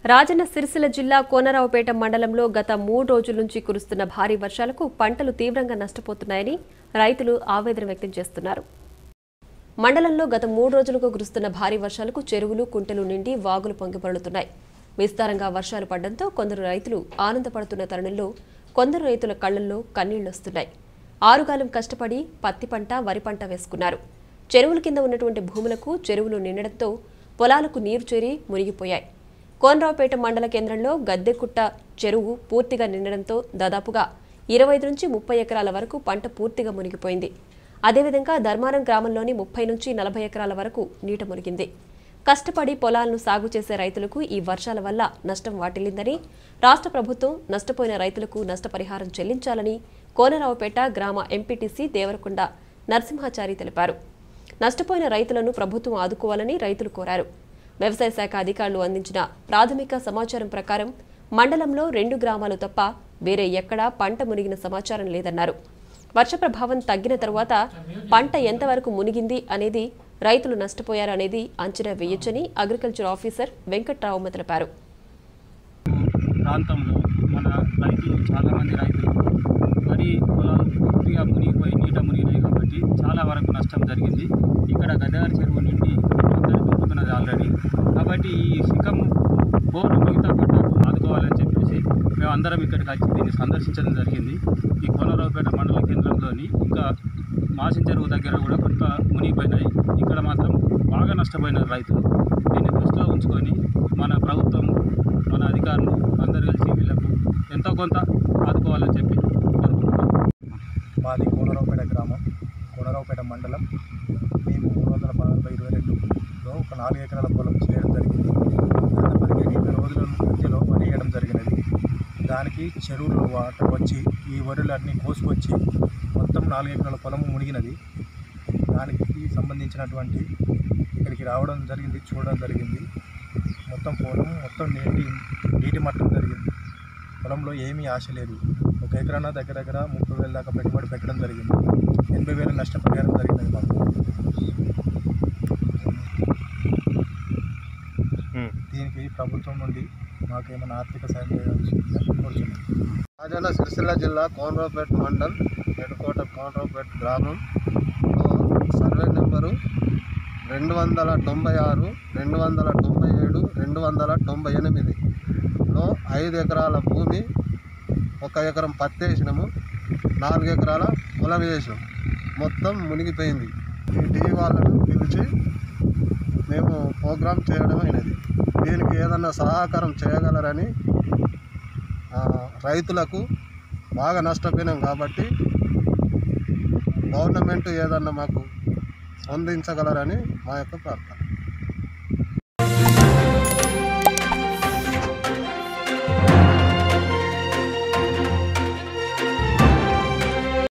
రాజన్న సిరిసిల్ల జిల్లా కోనరావుపేట మండలంలో గత మూడు రోజుల నుంచి కురుస్తున్న భారీ వర్షాలకు పంటలు తీవ్రంగా నష్టపోతున్నాయని రైతులు ఆవేదన వ్యక్తం చేస్తున్నారు మండలంలో గత మూడు రోజులుగా కురుస్తున్న భారీ వర్షాలకు చెరువులు కుంటలు నిండి వాగులు పొంగిపొరులుతున్నాయి విస్తారంగా వర్షాలు పడడంతో కొందరు రైతులు ఆనందపడుతున్న తరుణంలో కొందరు రైతుల కళ్లల్లో కన్నీళ్లొస్తున్నాయి ఆరుగాలం కష్టపడి పత్తి పంట వరి పంట వేసుకున్నారు చెరువుల కింద ఉన్నటువంటి భూములకు చెరువులు నిండడంతో పొలాలకు నీరు చేరి మునిగిపోయాయి కోనరావుపేట మండల కేంద్రంలో గద్దెకుట్ట చెరువు పూర్తిగా నిండడంతో దాదాపుగా ఇరవై ఐదు నుంచి ముప్పై ఎకరాల వరకు పంట పూర్తిగా మునిగిపోయింది అదేవిధంగా ధర్మారం గ్రామంలోని ముప్పై నుంచి నలభై ఎకరాల వరకు నీట మునిగింది కష్టపడి పొలాలను సాగు చేసే రైతులకు ఈ వర్షాల వల్ల నష్టం వాటిల్లిందని రాష్ట్ర ప్రభుత్వం నష్టపోయిన రైతులకు నష్టపరిహారం చెల్లించాలని కోనరావుపేట గ్రామ ఎంపీటీసీ దేవరకొండ నరసింహాచారి తెలిపారు నష్టపోయిన రైతులను ప్రభుత్వం ఆదుకోవాలని రైతులు కోరారు వ్యవసాయ శాఖ అధికారులు అందించిన ప్రాథమిక సమాచారం ప్రకారం మండలంలో రెండు గ్రామాలు తప్ప వేరే ఎక్కడా పంట మునిగిన సమాచారం లేదన్నారు వర్ష ప్రభావం తగ్గిన తరువాత పంట ఎంతవరకు మునిగింది అనేది రైతులు నష్టపోయారనేది అంచనా వేయొచ్చని అగ్రికల్చర్ ఆఫీసర్ వెంకట్రావు తెలిపారు ప్రాంతంలో మన రైతులు చాలామంది రైతులు వరి పొలాలు పూర్తిగా మునిగిపోయి నీట మునిగినాయి కాబట్టి చాలా వరకు నష్టం జరిగింది ఇక్కడ గదారి చెరువు నుండి అందరూ దుంకుతున్నది ఆల్రెడీ కాబట్టి ఈ శిఖం బోర్డు మిగతా పంటకు ఆదుకోవాలని చెప్పేసి మేము అందరం ఇక్కడికి వచ్చి దీన్ని సందర్శించడం జరిగింది ఈ కోనరావుపేట మండల కేంద్రంలోని ఇంకా మాసిన చెరువు దగ్గర కూడా కొంత మునిగిపోయినాయి ఇక్కడ మాత్రం బాగా నష్టపోయిన రైతులు దీన్ని దృష్టిలో ఉంచుకొని మన ప్రభుత్వం మన అధికారులు అందరు కలిసి వీళ్ళకు ఎంతో కొంత ఆదుకోవాలని చెప్పి కోరుకుంటున్నాం మాది కోనరావుపేట గ్రామం కోనరావుపేట మండలం మేము మూడు వందల నలభై ఇరవై రెండులో ఒక నాలుగు ఎకరాల పొలం చేయడం జరిగింది గత పదిహేను ఇరవై రోజుల మధ్యలో వరి వేయడం జరిగినది దానికి చెరువులు వాటర్ వచ్చి ఈ వరులన్నీ కోసుకొచ్చి మొత్తం నాలుగు ఎకరాల పొలం మునిగినది దానికి సంబంధించినటువంటి ఇక్కడికి రావడం జరిగింది చూడడం జరిగింది మొత్తం పొలం మొత్తం నీటి నీటి మట్టం జరిగింది పొలంలో ఏమీ ఆశ లేదు ఒక ఎకరాన దగ్గర దగ్గర ముప్పై వేల దాకా పెట్టుబడి పెట్టడం జరిగింది ఎనభై వేల నష్టపరిహారం జరిగినది మాకు దీనికి ప్రభుత్వం నుండి మాకేమైనా ఆర్థిక సాయం చేయాల్సిందిగా కోరుతున్నాం రాజన్న సిరిసిల్ల జిల్లా కోనరావుపేట మండల్ ఎడకోట కోనరావుపేట గ్రామం సర్వే నెంబరు రెండు వందల తొంభై ఆరు రెండు వందల తొంభై ఏడు రెండు వందల తొంభై ఎనిమిదిలో ఐదు ఎకరాల భూమి ఒక ఎకరం పత్తి వేసినాము నాలుగు ఎకరాల పొలం వేసినాం మొత్తం మునిగిపోయింది ఈ టీవీ వాళ్ళను పిలిచి మేము ప్రోగ్రాం చేయడం అయినది దీనికి ఏదన్నా సహకారం చేయగలరని ఆ, రైతులకు బాగా నష్టపోయినాం కాబట్టి గవర్నమెంట్ ఏదన్నా మాకు అందించగలరని మా యొక్క ప్రార్థన